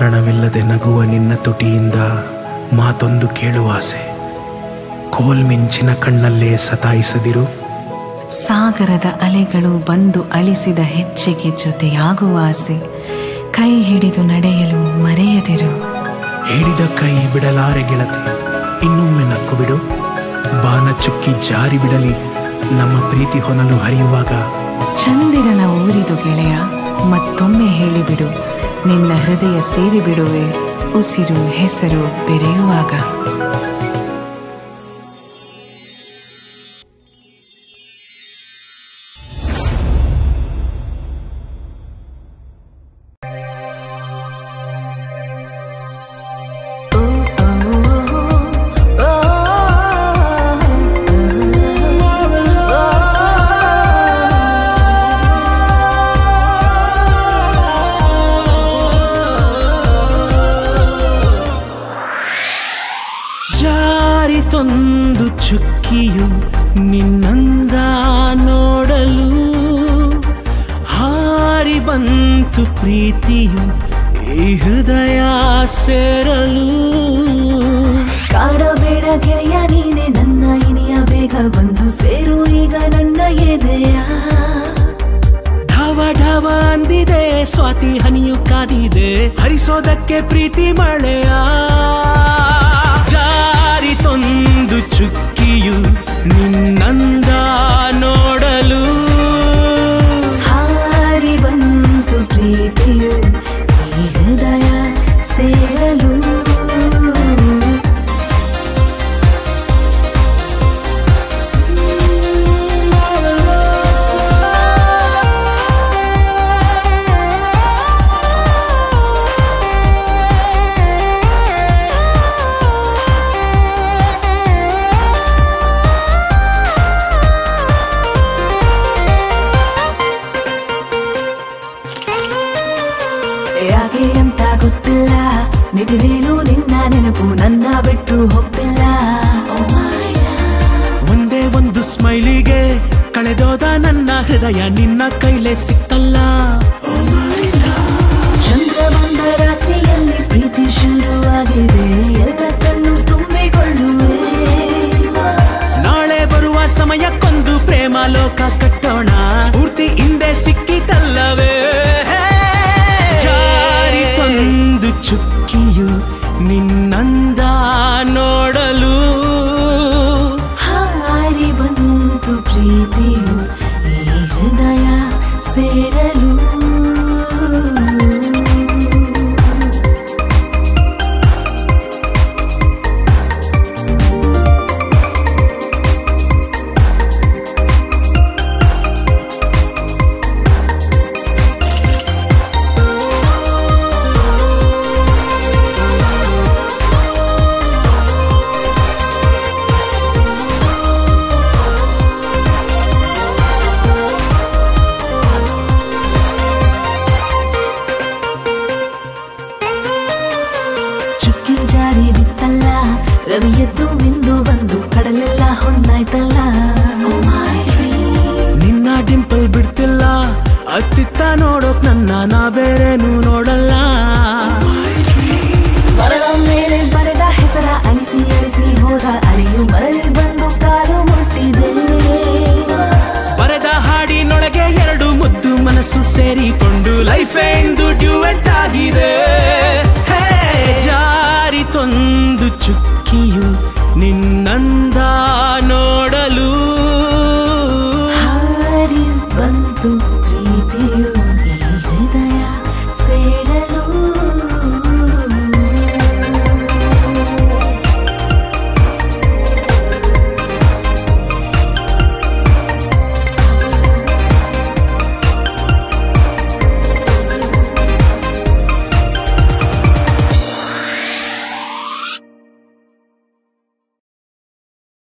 ಕಾರಣವಿಲ್ಲದೆ ನಗುವ ನಿನ್ನ ತುಟಿಯಿಂದ ಮಾತೊಂದು ಕೇಳುವ ಆಸೆ ಕೋಲ್ಮಿಂಚಿನ ಕಣ್ಣಲ್ಲೇ ಸತಾಯಿಸದಿರು ಸಾಗರದ ಅಲೆಗಳು ಬಂದು ಅಳಿಸಿದ ಹೆಜ್ಜೆಗೆ ಜೊತೆಯಾಗುವ ಆಸೆ ಕೈ ಹಿಡಿದು ನಡೆಯಲು ಮರೆಯದಿರು ಹಿಡಿದ ಕೈ ಬಿಡಲಾರೆ ಗೆಳತಿ ಇನ್ನೊಮ್ಮೆ ನಕ್ಕು ಬಿಡು ಬಾನ ಚುಕ್ಕಿ ಜಾರಿ ಬಿಡಲಿ ನಮ್ಮ ಪ್ರೀತಿ ಹೊನಲು ಹರಿಯುವಾಗ ಚಂದಿರನ ಊರಿದು ಗೆಳೆಯ ಮತ್ತೊಮ್ಮೆ ಹೇಳಿಬಿಡು ನಿನ್ನ ಹೃದಯ ಸೇರಿಬಿಡುವೆ ಉಸಿರು ಹೆಸರು ಬೆರೆಯುವಾಗ ಜಾರಿತೊಂದು ಚುಕ್ಕಿಯು ನಿನ್ನಂದ ನೋಡಲು ಹಾರಿ ಬಂತು ಪ್ರೀತಿಯು ಈ ಹೃದಯ ಸೇರಲು ಕಾಡಬೇಡ ಗೆಳೆಯ ನೀನೆ ನನ್ನ ಇನಿಯ ಬೇಗ ಬಂದು ಸೇರು ಈಗ ನನ್ನ ಎದೆಯ ಢವ ಢವ ಅಂದಿದೆ ಸ್ವಾತಿ ಹನಿಯು ಕಾದಿದೆ ಹರಿಸೋದಕ್ಕೆ ಪ್ರೀತಿ ಮಳೆಯ ಜಾರಿತೊಂದು ಚುಕ್ಕಿಯು ನಿನ್ನಂದ ನೋಡಲು ಹಾರಿ ಬಂತು ಪ್ರೀತಿಯು ಈ ಹೃದಯ ಸೇರಲು ಯಾಕೆ ಅಂತ ಗೊತ್ತಿಲ್ಲ ನಿದಿರೇನು ನಿನ್ನ ನೆನಪು ನನ್ನ ಬಿಟ್ಟು ಹೋಗ್ತಿಲ್ಲ ಒಂದೇ ಒಂದು ಸ್ಮೈಲಿಗೆ ಕಳೆದೋದ ನನ್ನ ಹೃದಯ ನಿನ್ನ ಕೈಲೇ ಸಿಕ್ಕಲ್ಲ ಚಂದ್ರ ಬಂದ ರಾತ್ರಿಯಲ್ಲಿ ಪ್ರೀತಿ ಶುರುವಾಗಿದೆ ಎಲ್ಲ ಕಣ್ಣು ತುಂಬಿಕೊಳ್ಳುವೆ ನಾಳೆ ಬರುವ ಸಮಯಕ್ಕೊಂದು ಪ್ರೇಮ ಲೋಕ ಕಟ್ಟೋಣ ಸ್ಫೂರ್ತಿ ಹಿಂದೆ ಸಿಕ್ಕಿತಲ್ಲವೇ ಜಾರಿತೊಂದು ಚುಕ್ಕಿಯು ನಿನ್ನಂದ ನೋಡಲು ಹಾರಿ ಬಂತು ಪ್ರೀತಿಯು ಈ ಹೃದಯ ಸೇರಲು ಚುಕ್ಕಿ ಜಾರಿ ಬಿತ್ತಲ್ಲ ರವಿ ಎದ್ದು ಬಿಂದು ಬಂದು ಕಡಲೆಲ್ಲ ಹೊನ್ನಾಯ್ತಲ್ಲ ನಿನ್ನ ಡಿಂಪಲ್ ಬಿಡ್ತಿಲ್ಲ ಅತ್ತಿತ್ತ ನೋಡೋಕ್ ನನ್ನ ನಾ ಬೇರೇನು ನೋಡಲ್ಲ ಮರಳ ಮೇಲೆ ಬರೆದ ಹೆಸರ ಅಳಿಸಿ ಅಳಿಸಿ ಹೋದ ಅಲೆಯು ಮರಳಿ ಬಂದು ಕಾಲು ಮುಟ್ಟಿದೆ ಬರೆದ ಹಾಡಿನೊಳಗೆ ಎರಡು ಮುದ್ದು ಮನಸ್ಸು ಸೇರಿಕೊಂಡು ಲೈಫ್ ಎಂದು ಡ್ಯೂಯೆಟ್ ಆಗಿದೆ ಹೇ, ಜಾರಿತೊಂದು ಚುಕ್ಕಿಯು ನಿನ್ನಂದ ನೋಡ